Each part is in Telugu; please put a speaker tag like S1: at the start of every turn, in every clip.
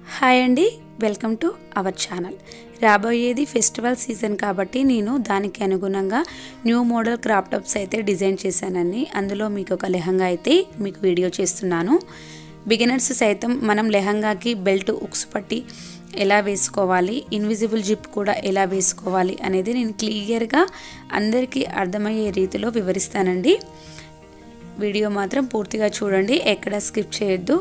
S1: హాయ్ అండి వెల్కమ్ టు అవర్ ఛానల్ రాబోయేది ఫెస్టివల్ సీజన్ కాబట్టి నేను దానికి అనుగుణంగా న్యూ మోడల్ క్రాప్ టాప్స్ అయితే డిజైన్ చేశానండి అందులో మీకు ఒక లెహంగా అయితే మీకు వీడియో చేస్తున్నాను బిగినర్స్ సైతం మనం లెహంగాకి బెల్ట్ ఉక్స్ పట్టి ఎలా వేసుకోవాలి ఇన్విజిబుల్ జిప్ కూడా ఎలా వేసుకోవాలి అనేది నేను క్లియర్గా అందరికీ అర్థమయ్యే రీతిలో వివరిస్తానండి వీడియో మాత్రం పూర్తిగా చూడండి ఎక్కడ స్కిప్ చేయొద్దు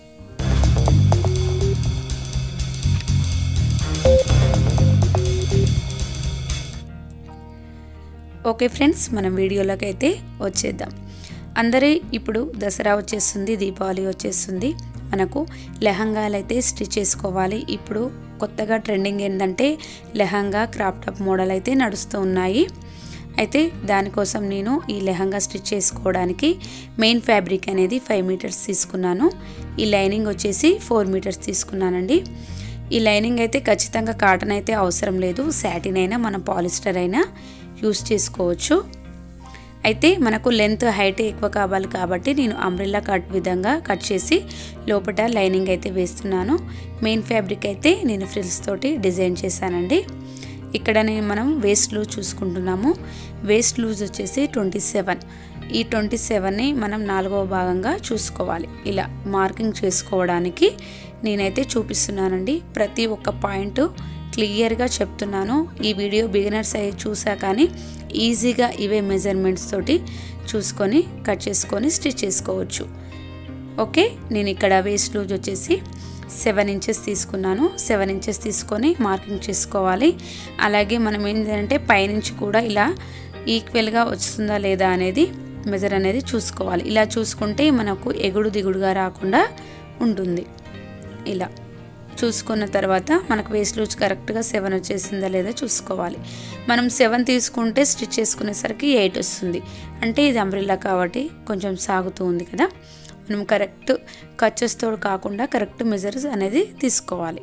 S1: ఓకే ఫ్రెండ్స్ మనం వీడియోలోకి అయితే వచ్చేద్దాం అందరి ఇప్పుడు దసరా వచ్చేస్తుంది దీపావళి వచ్చేస్తుంది మనకు లెహంగాలు అయితే స్టిచ్ చేసుకోవాలి ఇప్పుడు కొత్తగా ట్రెండింగ్ ఏంటంటే లెహంగా క్రాప్ టాప్ మోడల్ అయితే నడుస్తూ ఉన్నాయి అయితే దానికోసం నేను ఈ లెహంగా స్టిచ్ చేసుకోవడానికి మెయిన్ ఫ్యాబ్రిక్ అనేది ఫైవ్ మీటర్స్ తీసుకున్నాను ఈ లైనింగ్ వచ్చేసి ఫోర్ మీటర్స్ తీసుకున్నానండి ఈ లైనింగ్ అయితే ఖచ్చితంగా కాటన్ అయితే అవసరం లేదు శాటిన్ అయినా మన పాలిస్టర్ అయినా యూస్ చేసుకోవచ్చు అయితే మనకు లెంత్ హైట్ ఎక్కువ కావాలి కాబట్టి నేను అంబ్రిల్లా కట్ విధంగా కట్ చేసి లోపల లైనింగ్ అయితే వేస్తున్నాను మెయిన్ ఫ్యాబ్రిక్ అయితే నేను ఫ్రిల్స్ తోటి డిజైన్ చేశానండి ఇక్కడ నేను మనం వేస్ట్ లూజ్ చూసుకుంటున్నాము వేస్ట్ లూజ్ వచ్చేసి ట్వంటీ సెవెన్ ఈ ట్వంటీ సెవెన్ని మనం నాలుగవ భాగంగా చూసుకోవాలి ఇలా మార్కింగ్ చేసుకోవడానికి నేనైతే చూపిస్తున్నానండి ప్రతి ఒక్క పాయింట్ క్లియర్గా చెప్తున్నాను ఈ వీడియో బిగినర్స్ అయ్యి చూసా కానీ ఈజీగా ఇవే మెజర్మెంట్స్ తోటి చూసుకొని కట్ చేసుకొని స్టిచ్ చేసుకోవచ్చు ఓకే నేను ఇక్కడ వేస్ట్ లూజ్ వచ్చేసి సెవెన్ ఇంచెస్ తీసుకున్నాను సెవెన్ ఇంచెస్ తీసుకొని మార్కింగ్ చేసుకోవాలి అలాగే మనం ఏంటంటే పైనుంచి కూడా ఇలా ఈక్వల్గా వస్తుందా లేదా అనేది మెజర్ అనేది చూసుకోవాలి ఇలా చూసుకుంటే మనకు ఎగుడు దిగుడుగా రాకుండా ఉంటుంది ఇలా చూసుకున్న తర్వాత మనకు వేస్ట్ లూజ్ కరెక్ట్గా సెవెన్ వచ్చేసిందా లేదా చూసుకోవాలి మనం సెవెన్ తీసుకుంటే స్టిచ్ చేసుకునేసరికి ఎయిట్ వస్తుంది అంటే ఇది అంబ్రిల్లా కాబట్టి కొంచెం సాగుతూ ఉంది కదా మనం కరెక్ట్ కచ్చస్తో కాకుండా కరెక్ట్ మెజర్స్ అనేది తీసుకోవాలి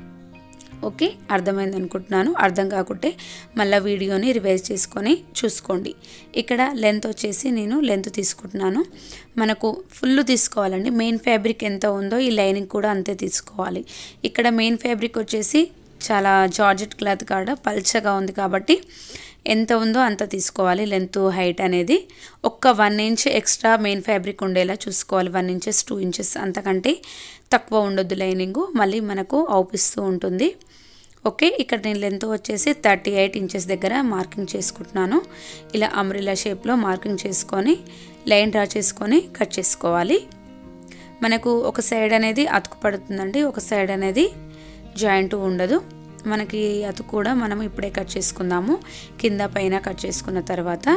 S1: ఓకే అర్థమైంది అనుకుంటున్నాను అర్థం కాకుంటే మళ్ళీ వీడియోని రివైజ్ చేసుకొని చూసుకోండి ఇక్కడ లెంత్ వచ్చేసి నేను లెంత్ తీసుకుంటున్నాను మనకు ఫుల్ తీసుకోవాలండి మెయిన్ ఫ్యాబ్రిక్ ఎంత ఉందో ఈ లైనింగ్ కూడా అంతే తీసుకోవాలి ఇక్కడ మెయిన్ ఫ్యాబ్రిక్ వచ్చేసి చాలా జార్జెట్ క్లాత్ కాడ పల్చగా ఉంది కాబట్టి ఎంత ఉందో అంత తీసుకోవాలి లెంత్ హైట్ అనేది ఒక్క one inch extra main fabric ఉండేలా చూసుకోవాలి వన్ ఇంచెస్ టూ ఇంచెస్ అంతకంటే తక్కువ ఉండొద్దు లైనింగు మళ్ళీ మనకు అవుపిస్తూ ఉంటుంది ఓకే ఇక్కడ నేను లెంత్ వచ్చేసి థర్టీ ఎయిట్ ఇంచెస్ దగ్గర మార్కింగ్ చేసుకుంటున్నాను ఇలా అమ్రిలా షేప్లో మార్కింగ్ చేసుకొని లైన్ డ్రా చేసుకొని కట్ చేసుకోవాలి మనకు ఒక సైడ్ అనేది అతుకు పడుతుందండి ఒక సైడ్ అనేది జాయింట్ ఉండదు మనకి అతుకు కూడా మనం ఇప్పుడే కట్ చేసుకుందాము కింద పైన కట్ చేసుకున్న తర్వాత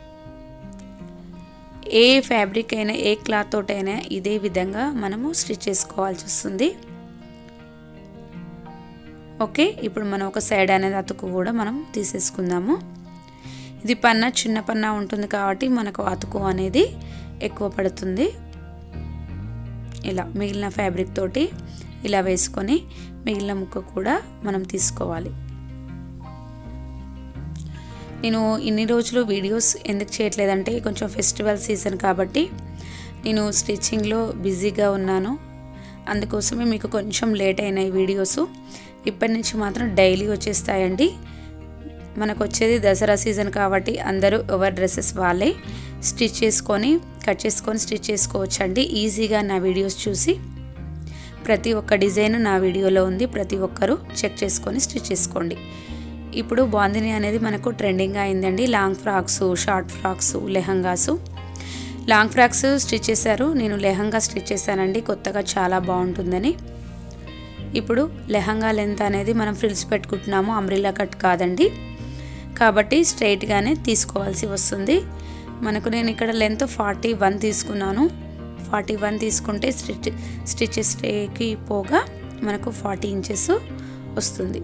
S1: ఏ ఫ్యాబ్రిక్ అయినా ఏ క్లాత్ తోటైనా ఇదే విధంగా మనము స్టిచ్ చేసుకోవాల్సి వస్తుంది ఓకే ఇప్పుడు మనం ఒక సైడ్ అనేది అతుకు కూడా మనం తీసేసుకుందాము ఇది పన్న చిన్న పన్న ఉంటుంది కాబట్టి మనకు అతుకు అనేది ఎక్కువ పడుతుంది ఇలా మిగిలిన ఫ్యాబ్రిక్ తోటి ఇలా వేసుకొని మిగిలిన ముక్క కూడా మనం తీసుకోవాలి నేను ఇన్ని రోజులు వీడియోస్ ఎందుకు చేయట్లేదంటే కొంచెం ఫెస్టివల్ సీజన్ కాబట్టి నేను స్టిచ్చింగ్లో బిజీగా ఉన్నాను అందుకోసమే మీకు కొంచెం లేట్ అయినాయి వీడియోస్ ఇప్పటి నుంచి మాత్రం డైలీ వచ్చేస్తాయండి మనకు వచ్చేది దసరా సీజన్ కాబట్టి అందరూ ఎవరి డ్రెస్సెస్ వాళ్ళే స్టిచ్ చేసుకొని కట్ చేసుకొని స్టిచ్ చేసుకోవచ్చండి ఈజీగా నా వీడియోస్ చూసి ప్రతి ఒక్క డిజైన్ నా వీడియోలో ఉంది ప్రతి ఒక్కరూ చెక్ చేసుకొని స్టిచ్ చేసుకోండి ఇప్పుడు బాందిని అనేది మనకు ట్రెండింగ్ అయిందండి long frocks short frocks lehengas long frocks stitch చేశారు నేను లెహంగా స్టిచ్ చేశానండి కొత్తగా చాలా బాగుంటుందని ఇప్పుడు లెహంగా లెంత్ అనేది మనం ఫ్రిల్స్ పెట్టుకుంటున్నాము అంబ్రిల్లా కట్ కాదండి కాబట్టి స్ట్రైట్గానే తీసుకోవాల్సి వస్తుంది మనకు నేను ఇక్కడ లెంత్ ఫార్టీ వన్ తీసుకున్నాను ఫార్టీ వన్ తీసుకుంటే స్టిచ్ స్టిచెస్కి పోగా మనకు ఫార్టీ ఇంచెస్ వస్తుంది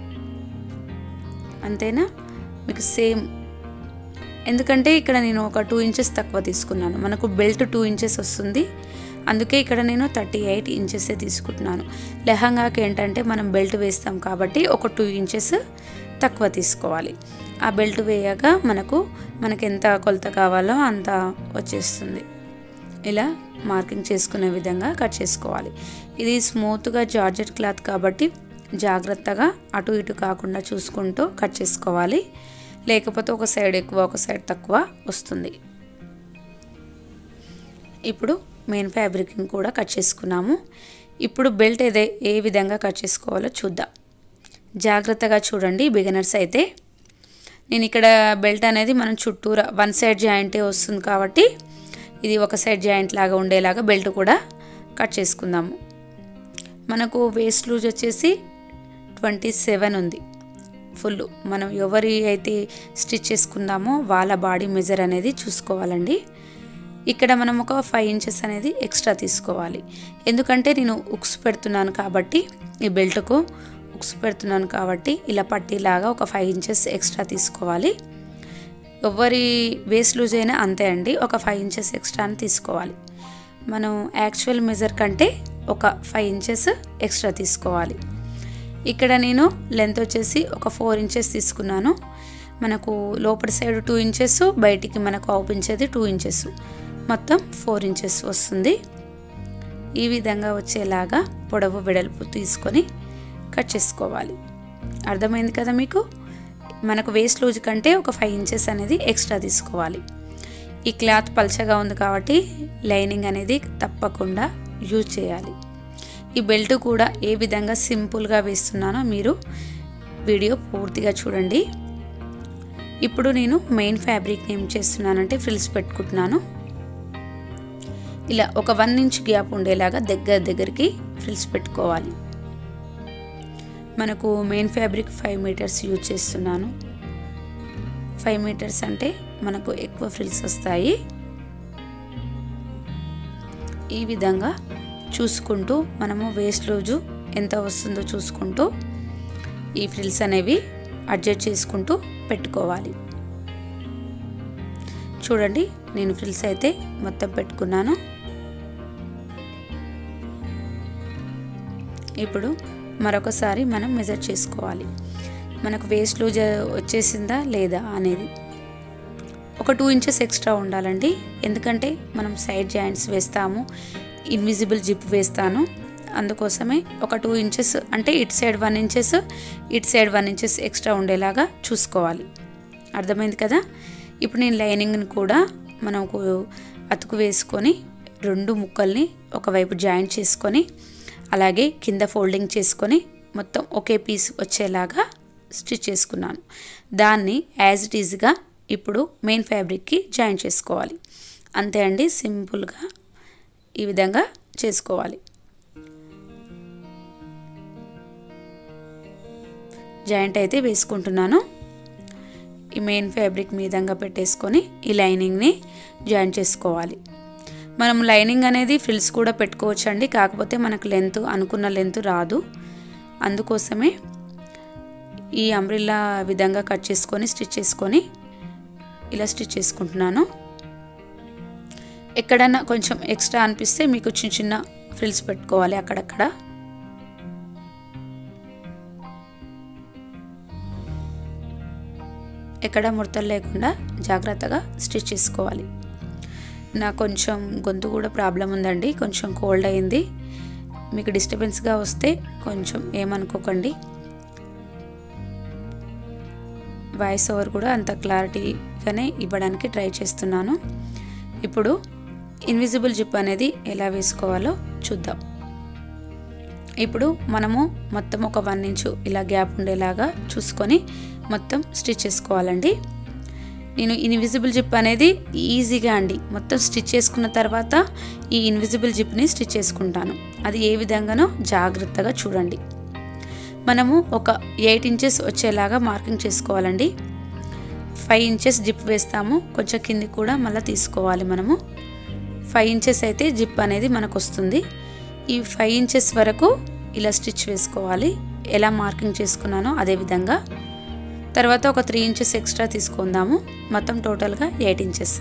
S1: అంతేనా మీకు సేమ్ ఎందుకంటే ఇక్కడ నేను ఒక టూ ఇంచెస్ తక్కువ తీసుకున్నాను మనకు బెల్ట్ టూ ఇంచెస్ వస్తుంది అందుకే ఇక్కడ నేను థర్టీ ఎయిట్ ఇంచెసే తీసుకుంటున్నాను లెహంగాకి ఏంటంటే మనం బెల్ట్ వేస్తాం కాబట్టి ఒక టూ ఇంచెస్ తక్కువ తీసుకోవాలి ఆ బెల్ట్ వేయగా మనకు మనకి ఎంత కొలత కావాలో అంత వచ్చేస్తుంది ఇలా మార్కింగ్ చేసుకునే విధంగా కట్ చేసుకోవాలి ఇది స్మూత్గా జార్జెట్ క్లాత్ కాబట్టి జాగ్రత్తగా అటు ఇటు కాకుండా చూసుకుంటూ కట్ చేసుకోవాలి లేకపోతే ఒక సైడ్ ఎక్కువ ఒక సైడ్ తక్కువ వస్తుంది ఇప్పుడు మెయిన్ ఫ్యాబ్రిక్ని కూడా కట్ చేసుకున్నాము ఇప్పుడు బెల్ట్ ఏదే ఏ విధంగా కట్ చేసుకోవాలో చూద్దాం జాగ్రత్తగా చూడండి బిగినర్స్ అయితే నేను ఇక్కడ బెల్ట్ అనేది మనం చుట్టూరా వన్ సైడ్ జాయింటే వస్తుంది కాబట్టి ఇది ఒక సైడ్ జాయింట్ లాగా ఉండేలాగా బెల్ట్ కూడా కట్ చేసుకుందాము మనకు వేస్ట్ లూజ్ వచ్చేసి ట్వంటీ సెవెన్ ఉంది ఫుల్ మనం ఎవరి అయితే స్టిచ్ చేసుకుందామో వాళ్ళ బాడీ మెజర్ అనేది చూసుకోవాలండి ఇక్కడ మనం ఒక ఫైవ్ ఇంచెస్ అనేది ఎక్స్ట్రా తీసుకోవాలి ఎందుకంటే నేను ఉక్స్ పెడుతున్నాను కాబట్టి ఈ బెల్ట్కు ఉక్స్ పెడుతున్నాను కాబట్టి ఇలా పట్టీలాగా ఒక ఫైవ్ ఇంచెస్ ఎక్స్ట్రా తీసుకోవాలి ఎవరి వేస్ట్ లూజ్ అయినా అంతే అండి ఒక ఫైవ్ ఇంచెస్ ఎక్స్ట్రా అని తీసుకోవాలి మనం యాక్చువల్ మెజర్ కంటే ఒక ఫైవ్ ఇంచెస్ ఎక్స్ట్రా తీసుకోవాలి ఇక్కడ నేను లెంత్ వచ్చేసి ఒక ఫోర్ ఇంచెస్ తీసుకున్నాను మనకు లోపలి సైడ్ టూ ఇంచెస్ బయటికి మనకు అవుపించేది టూ ఇంచెస్ మొత్తం ఫోర్ ఇంచెస్ వస్తుంది ఈ విధంగా వచ్చేలాగా పొడవు వెడల్పు తీసుకొని కట్ చేసుకోవాలి అర్థమైంది కదా మీకు మనకు వేస్ట్ లూజ్ కంటే ఒక ఫైవ్ ఇంచెస్ అనేది ఎక్స్ట్రా తీసుకోవాలి ఈ క్లాత్ పల్చగా ఉంది కాబట్టి లైనింగ్ అనేది తప్పకుండా యూజ్ చేయాలి ఈ బెల్ట్ కూడా ఏ విధంగా సింపుల్గా వేస్తున్నానో మీరు వీడియో పూర్తిగా చూడండి ఇప్పుడు నేను మెయిన్ ఫ్యాబ్రిక్ ఏం చేస్తున్నానంటే ఫ్రిల్స్ పెట్టుకుంటున్నాను ఇలా ఒక వన్ ఇంచ్ గ్యాప్ ఉండేలాగా దగ్గర దగ్గరికి ఫ్రిల్స్ పెట్టుకోవాలి మనకు main fabric five metres use చేస్తున్నాను ఫైవ్ మీటర్స్ అంటే మనకు ఎక్కువ ఫ్రిల్స్ వస్తాయి ఈ విధంగా చూసుకుంటూ మనము వేస్ట్ రోజు ఎంత వస్తుందో చూసుకుంటూ ఈ ఫ్రిల్స్ అనేవి అడ్జస్ట్ చేసుకుంటూ పెట్టుకోవాలి చూడండి నేను ఫ్రిల్స్ అయితే మొత్తం పెట్టుకున్నాను ఇప్పుడు మరొకసారి మనం మెజర్ చేసుకోవాలి మనకు వేస్ట్ లూజ్ వచ్చేసిందా లేదా అనేది ఒక టూ ఇంచెస్ ఎక్స్ట్రా ఉండాలండి ఎందుకంటే మనం సైడ్ జాయింట్స్ వేస్తాము ఇన్విజిబుల్ జిప్ వేస్తాను అందుకోసమే ఒక టూ ఇంచెస్ అంటే ఇటు సైడ్ వన్ ఇంచెస్ ఇటు సైడ్ వన్ ఇంచెస్ ఎక్స్ట్రా ఉండేలాగా చూసుకోవాలి అర్థమైంది కదా ఇప్పుడు నేను లైనింగ్ని కూడా మనకు అతుకు వేసుకొని రెండు ముక్కల్ని ఒకవైపు జాయింట్ చేసుకొని అలాగే కింద ఫోల్డింగ్ చేసుకొని మొత్తం ఒకే పీస్ వచ్చేలాగా స్టిచ్ చేసుకున్నాను దాన్ని యాజ్ ఇట్ ఈజ్గా ఇప్పుడు మెయిన్ ఫ్యాబ్రిక్కి జాయిన్ చేసుకోవాలి అంతే అండి సింపుల్గా ఈ విధంగా చేసుకోవాలి జాయింట్ అయితే వేసుకుంటున్నాను ఈ మెయిన్ ఫ్యాబ్రిక్ మీదంగా పెట్టేసుకొని ఈ లైనింగ్ని జాయిన్ చేసుకోవాలి మనం లైనింగ్ అనేది ఫ్రిల్స్ కూడా పెట్టుకోవచ్చు అండి కాకపోతే మనకు లెంత్ అనుకున్న లెంత్ రాదు అందుకోసమే ఈ అంబ్రిల్లా విధంగా కట్ చేసుకొని స్టిచ్ చేసుకొని ఇలా స్టిచ్ చేసుకుంటున్నాను ఎక్కడన్నా కొంచెం ఎక్స్ట్రా అనిపిస్తే మీకు చిన్న చిన్న ఫ్రిల్స్ పెట్టుకోవాలి అక్కడక్కడ ఎక్కడ ముడతలు లేకుండా జాగ్రత్తగా స్టిచ్ చేసుకోవాలి నాకు కొంచెం గొంతు కూడా ప్రాబ్లం ఉందండి కొంచెం కోల్డ్ అయింది మీకు డిస్టర్బెన్స్గా వస్తే కొంచెం ఏమనుకోకండి వాయిస్ ఓవర్ కూడా అంత క్లారిటీగానే ఇవ్వడానికి ట్రై చేస్తున్నాను ఇప్పుడు ఇన్విజిబుల్ జిప్ అనేది ఎలా వేసుకోవాలో చూద్దాం ఇప్పుడు మనము మొత్తం ఒక వన్ ఇంచు ఇలా గ్యాప్ ఉండేలాగా చూసుకొని మొత్తం స్టిచ్ చేసుకోవాలండి నేను ఇన్విజిబుల్ జిప్ అనేది ఈజీగా అండి మొత్తం స్టిచ్ చేసుకున్న తర్వాత ఈ ఇన్విజిబుల్ జిప్ని స్టిచ్ చేసుకుంటాను అది ఏ విధంగానో జాగ్రత్తగా చూడండి మనము ఒక ఎయిట్ ఇంచెస్ వచ్చేలాగా మార్కింగ్ చేసుకోవాలండి ఫైవ్ ఇంచెస్ జిప్ వేస్తాము కొంచెం కింది కూడా మళ్ళీ తీసుకోవాలి మనము ఫైవ్ ఇంచెస్ అయితే జిప్ అనేది మనకు వస్తుంది ఈ ఫైవ్ ఇంచెస్ వరకు ఇలా స్టిచ్ వేసుకోవాలి ఎలా మార్కింగ్ చేసుకున్నానో అదే విధంగా తర్వాత ఒక త్రీ ఇంచెస్ ఎక్స్ట్రా తీసుకుందాము మొత్తం టోటల్గా ఎయిట్ ఇంచెస్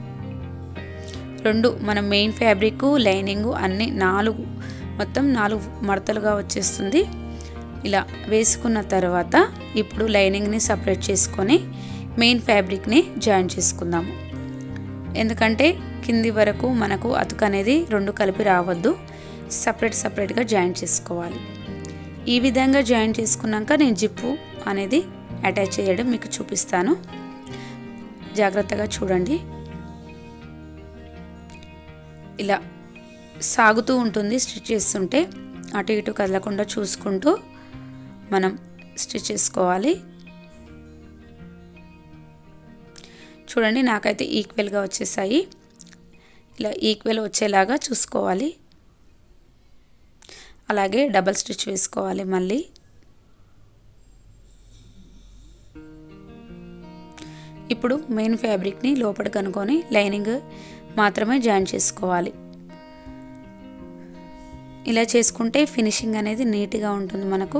S1: రెండు మన మెయిన్ ఫ్యాబ్రిక్ లైనింగ్ అన్ని నాలుగు మొత్తం నాలుగు మడతలుగా వచ్చేస్తుంది ఇలా వేసుకున్న తర్వాత ఇప్పుడు లైనింగ్ని సపరేట్ చేసుకొని మెయిన్ ఫ్యాబ్రిక్ని జాయిన్ చేసుకుందాము ఎందుకంటే కింది వరకు మనకు అతుకు అనేది రెండు కలిపి రావద్దు సపరేట్ సపరేట్గా జాయింట్ చేసుకోవాలి ఈ విధంగా జాయింట్ చేసుకున్నాక నేను జిప్పు అనేది అటాచ్ చేయడం మీకు చూపిస్తాను జాగ్రత్తగా చూడండి ఇలా సాగుతూ ఉంటుంది స్టిచ్ చేస్తుంటే అటు ఇటు కదలకుండా చూసుకుంటూ మనం స్టిచ్ చేసుకోవాలి చూడండి నాకైతే ఈక్వల్గా వచ్చేసాయి ఇలా ఈక్వల్ వచ్చేలాగా చూసుకోవాలి అలాగే డబల్ స్టిచ్ వేసుకోవాలి మళ్ళీ ఇప్పుడు మెయిన్ ఫ్యాబ్రిక్ని లోపల కనుక్కొని లైనింగ్ మాత్రమే జాయిన్ చేసుకోవాలి ఇలా చేసుకుంటే ఫినిషింగ్ అనేది నీట్గా ఉంటుంది మనకు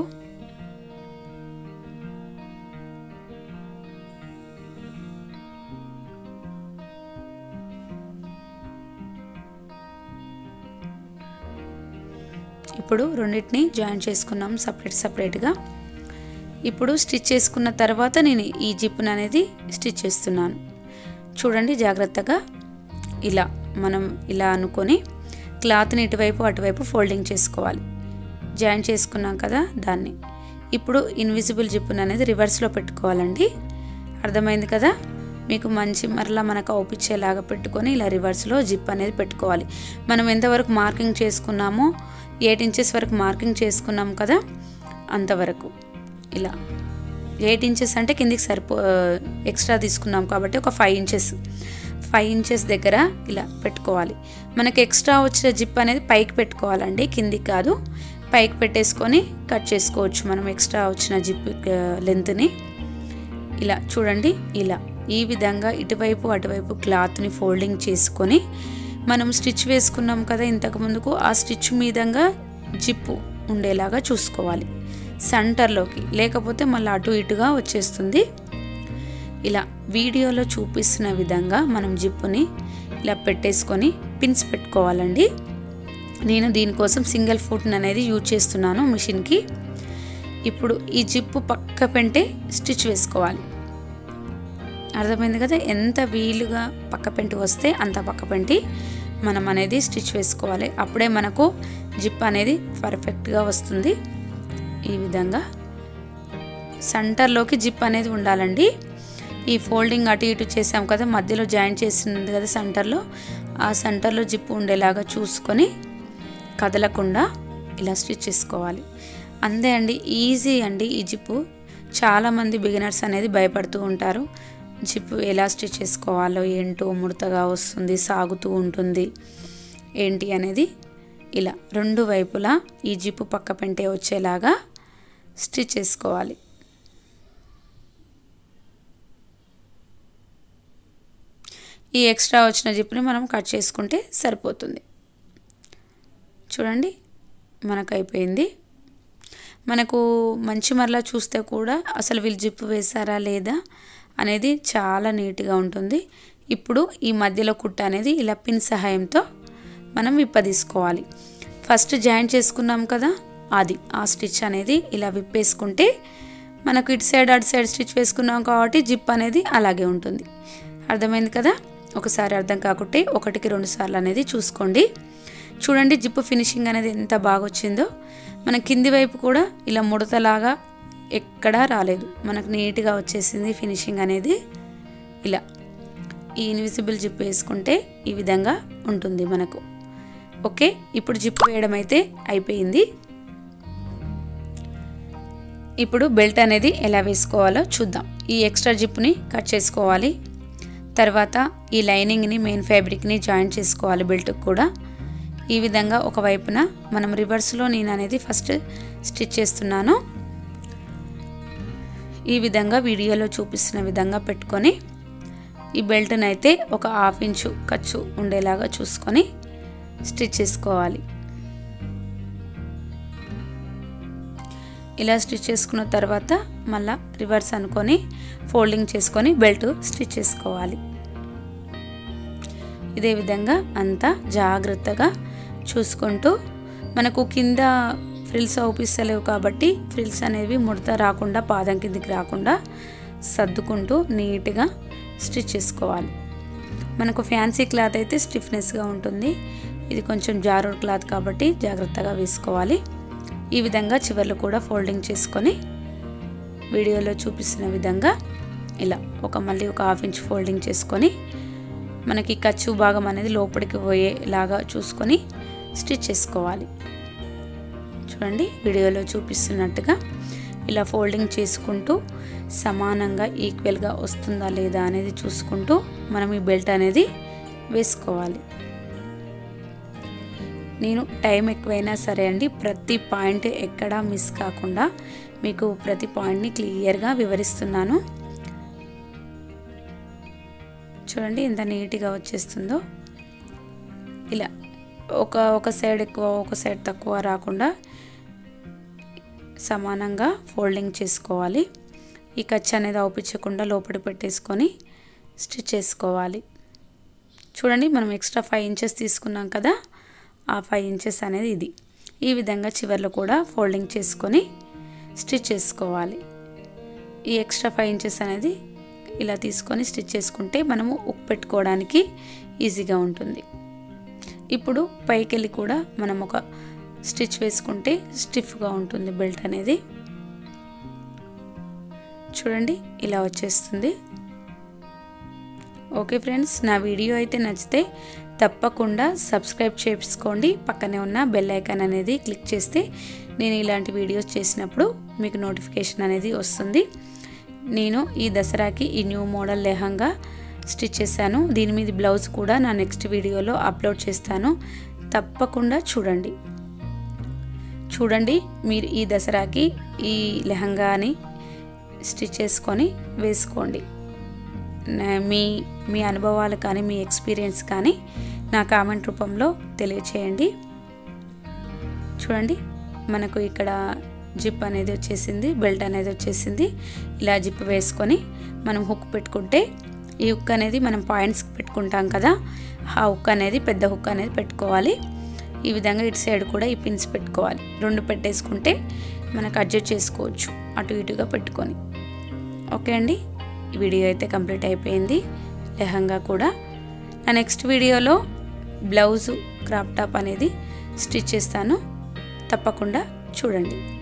S1: ఇప్పుడు రెండింటిని జాయిన్ చేసుకున్నాం సపరేట్ సపరేట్గా ఇప్పుడు స్టిచ్ చేసుకున్న తర్వాత నేను ఈ జిప్ను అనేది స్టిచ్ చేస్తున్నాను చూడండి జాగ్రత్తగా ఇలా మనం ఇలా అనుకొని క్లాత్ని ఇటువైపు అటువైపు ఫోల్డింగ్ చేసుకోవాలి జాయిన్ చేసుకున్నాం కదా దాన్ని ఇప్పుడు ఇన్విజిబుల్ జిప్పును అనేది రివర్స్లో పెట్టుకోవాలండి అర్థమైంది కదా మీకు మంచి మరలా మనకు అవుపిచ్చేలాగా పెట్టుకొని ఇలా రివర్స్లో జిప్ అనేది పెట్టుకోవాలి మనం ఎంతవరకు మార్కింగ్ చేసుకున్నామో ఎయిట్ ఇంచెస్ వరకు మార్కింగ్ చేసుకున్నాం కదా అంతవరకు ఇలా ఎయిట్ ఇంచెస్ అంటే కిందికి సరిపో ఎక్స్ట్రా తీసుకున్నాం కాబట్టి ఒక ఫైవ్ ఇంచెస్ ఫైవ్ ఇంచెస్ దగ్గర ఇలా పెట్టుకోవాలి మనకి ఎక్స్ట్రా వచ్చిన జిప్ అనేది పైకి పెట్టుకోవాలండి కిందికి కాదు పైకి పెట్టేసుకొని కట్ చేసుకోవచ్చు మనం ఎక్స్ట్రా వచ్చిన జిప్ లెంత్ని ఇలా చూడండి ఇలా ఈ విధంగా ఇటువైపు అటువైపు క్లాత్ని ఫోల్డింగ్ చేసుకొని మనం స్టిచ్ వేసుకున్నాం కదా ఇంతకు ముందుకు ఆ స్టిచ్ మీదంగా జిప్పు ఉండేలాగా చూసుకోవాలి సెంటర్లోకి లేకపోతే మళ్ళీ అటు ఇటుగా వచ్చేస్తుంది ఇలా వీడియోలో చూపిస్తున్న విధంగా మనం జిప్పుని ఇలా పెట్టేసుకొని పిన్స్ పెట్టుకోవాలండి నేను దీనికోసం సింగిల్ ఫుట్ అనేది యూజ్ చేస్తున్నాను మిషన్కి ఇప్పుడు ఈ జిప్పు పక్క పెంటే స్టిచ్ వేసుకోవాలి అర్థమైంది కదా ఎంత వీలుగా పక్క పెంటి వస్తే అంత పక్క పెంటి మనం అనేది స్టిచ్ వేసుకోవాలి అప్పుడే మనకు జిప్ అనేది పర్ఫెక్ట్గా వస్తుంది ఈ విధంగా సెంటర్లోకి జిప్ అనేది ఉండాలండి ఈ ఫోల్డింగ్ అటు ఇటు చేసాం కదా మధ్యలో జాయిన్ చేసింది కదా సెంటర్లో ఆ సెంటర్లో జిప్ ఉండేలాగా చూసుకొని కదలకుండా ఇలా స్టిచ్ చేసుకోవాలి అంతే అండి ఈజీ అండి ఈ జిప్పు చాలామంది బిగినర్స్ అనేది భయపడుతూ ఉంటారు జిప్పు ఎలా స్టిచ్ చేసుకోవాలో ఏంటో ముడతగా వస్తుంది సాగుతూ ఉంటుంది ఏంటి అనేది ఇలా రెండు వైపులా ఈ జిప్పు పక్క పెంటే వచ్చేలాగా స్టిచ్ చేసుకోవాలి ఈ ఎక్స్ట్రా వచ్చిన జిప్ని మనం కట్ చేసుకుంటే సరిపోతుంది చూడండి మనకు అయిపోయింది మనకు మంచి మరలా చూస్తే కూడా అసలు వీళ్ళు జిప్పు వేశారా లేదా అనేది చాలా నీట్గా ఉంటుంది ఇప్పుడు ఈ మధ్యలో కుట్ట అనేది ఇలా పిన్ సహాయంతో మనం విప్పదీసుకోవాలి ఫస్ట్ జాయిన్ చేసుకున్నాం కదా అది ఆ స్టిచ్ అనేది ఇలా విప్పేసుకుంటే మనకు ఇటు సైడ్ అటు సైడ్ స్టిచ్ వేసుకున్నాం కాబట్టి జిప్ అనేది అలాగే ఉంటుంది అర్థమైంది కదా ఒకసారి అర్థం కాకుంటే ఒకటికి రెండు సార్లు అనేది చూసుకోండి చూడండి జిప్పు ఫినిషింగ్ అనేది ఎంత బాగా వచ్చిందో మన కింది వైపు కూడా ఇలా ముడతలాగా ఎక్కడా రాలేదు మనకు నీట్గా వచ్చేసింది ఫినిషింగ్ అనేది ఇలా ఈ ఇన్విజిబుల్ జిప్ వేసుకుంటే ఈ విధంగా ఉంటుంది మనకు ఓకే ఇప్పుడు జిప్ వేయడం అయితే అయిపోయింది ఇప్పుడు బెల్ట్ అనేది ఎలా వేసుకోవాలో చూద్దాం ఈ ఎక్స్ట్రా జిప్ని కట్ చేసుకోవాలి తర్వాత ఈ లైనింగ్ని మెయిన్ ఫ్యాబ్రిక్ని జాయిన్ చేసుకోవాలి బెల్ట్కి కూడా ఈ విధంగా ఒకవైపున మనం రివర్స్లో నేను అనేది ఫస్ట్ స్టిచ్ చేస్తున్నాను ఈ విధంగా వీడియోలో చూపిస్తున్న విధంగా పెట్టుకొని ఈ బెల్ట్ని అయితే ఒక హాఫ్ ఇంచు ఖర్చు ఉండేలాగా చూసుకొని స్టిచ్ చేసుకోవాలి ఇలా స్టిచ్ చేసుకున్న తర్వాత మళ్ళా రివర్స్ అనుకొని ఫోల్డింగ్ చేసుకొని బెల్ట్ స్టిచ్ చేసుకోవాలి ఇదే విధంగా అంతా జాగ్రత్తగా చూసుకుంటూ మనకు కింద ఫ్రిల్స్ అవుపిస్తలేవు కాబట్టి ఫ్రిల్స్ అనేవి ముడత రాకుండా పాదం కిందికి రాకుండా సర్దుకుంటూ నీట్గా స్టిచ్ చేసుకోవాలి మనకు ఫ్యాన్సీ క్లాత్ అయితే స్టిఫ్నెస్గా ఉంటుంది ఇది కొంచెం జారుడ్ క్లాత్ కాబట్టి జాగ్రత్తగా వేసుకోవాలి ఈ విధంగా చివర్లు కూడా ఫోల్డింగ్ చేసుకొని వీడియోలో చూపిస్తున్న విధంగా ఇలా ఒక మళ్ళీ ఒక హాఫ్ ఇంచ్ ఫోల్డింగ్ చేసుకొని మనకి ఖర్చు భాగం అనేది లోపలికి పోయేలాగా చూసుకొని స్టిచ్ చేసుకోవాలి చూడండి వీడియోలో చూపిస్తున్నట్టుగా ఇలా ఫోల్డింగ్ చేసుకుంటూ సమానంగా ఈక్వల్గా వస్తుందా లేదా అనేది చూసుకుంటూ మనం ఈ బెల్ట్ అనేది వేసుకోవాలి నేను టైం ఎక్కువైనా సరే అండి ప్రతి పాయింట్ ఎక్కడా మిస్ కాకుండా మీకు ప్రతి పాయింట్ని క్లియర్గా వివరిస్తున్నాను చూడండి ఎంత నీట్గా వచ్చేస్తుందో ఇలా ఒక ఒక సైడ్ ఎక్కువ ఒక సైడ్ తక్కువ రాకుండా సమానంగా ఫోల్డింగ్ చేసుకోవాలి ఈ ఖర్చు అనేది అవుపించకుండా లోపల పెట్టేసుకొని స్టిచ్ చేసుకోవాలి చూడండి మనం ఎక్స్ట్రా ఫైవ్ ఇంచెస్ తీసుకున్నాం కదా ఆ ఫైవ్ ఇంచెస్ అనేది ఇది ఈ విధంగా చివర్లో కూడా ఫోల్డింగ్ చేసుకొని స్టిచ్ చేసుకోవాలి ఈ ఎక్స్ట్రా ఫైవ్ ఇంచెస్ అనేది ఇలా తీసుకొని స్టిచ్ చేసుకుంటే మనము ఉక్ పెట్టుకోవడానికి ఈజీగా ఉంటుంది ఇప్పుడు పైకెళ్ళి కూడా మనం ఒక స్టిచ్ వేసుకుంటే స్టిఫ్గా ఉంటుంది బెల్ట్ అనేది చూడండి ఇలా వచ్చేస్తుంది ఓకే ఫ్రెండ్స్ నా వీడియో అయితే నచ్చితే తప్పకుండా సబ్స్క్రైబ్ చేసుకోండి పక్కనే ఉన్న బెల్ ఐకాన్ అనేది క్లిక్ చేస్తే నేను ఇలాంటి వీడియోస్ చేసినప్పుడు మీకు నోటిఫికేషన్ అనేది వస్తుంది నేను ఈ దసరాకి ఈ న్యూ మోడల్ లెహంగా స్టిచ్ చేశాను దీని మీద బ్లౌజ్ కూడా నా నెక్స్ట్ వీడియోలో అప్లోడ్ చేస్తాను తప్పకుండా చూడండి చూడండి మీరు ఈ దసరాకి ఈ లెహంగాని స్టిచ్ చేసుకొని వేసుకోండి మీ మీ అనుభవాలు కానీ మీ ఎక్స్పీరియన్స్ కానీ నా కామెంట్ రూపంలో తెలియచేయండి చూడండి మనకు ఇక్కడ జిప్ అనేది వచ్చేసింది బెల్ట్ అనేది వచ్చేసింది ఇలా జిప్ వేసుకొని మనం హుక్ పెట్టుకుంటే ఈ హుక్ అనేది మనం పాయింట్స్ పెట్టుకుంటాం కదా ఆ హుక్ అనేది పెద్ద హుక్ అనేది పెట్టుకోవాలి ఈ విధంగా ఇటు సైడ్ కూడా ఈ పిన్స్ పెట్టుకోవాలి రెండు పెట్టేసుకుంటే మనకు అడ్జస్ట్ చేసుకోవచ్చు అటు ఇటుగా పెట్టుకొని ఓకే అండి ఈ వీడియో అయితే కంప్లీట్ అయిపోయింది లెహంగా కూడా నా నెక్స్ట్ వీడియోలో బ్లౌజు క్రాప్ టాప్ అనేది స్టిచ్ చేస్తాను తప్పకుండా చూడండి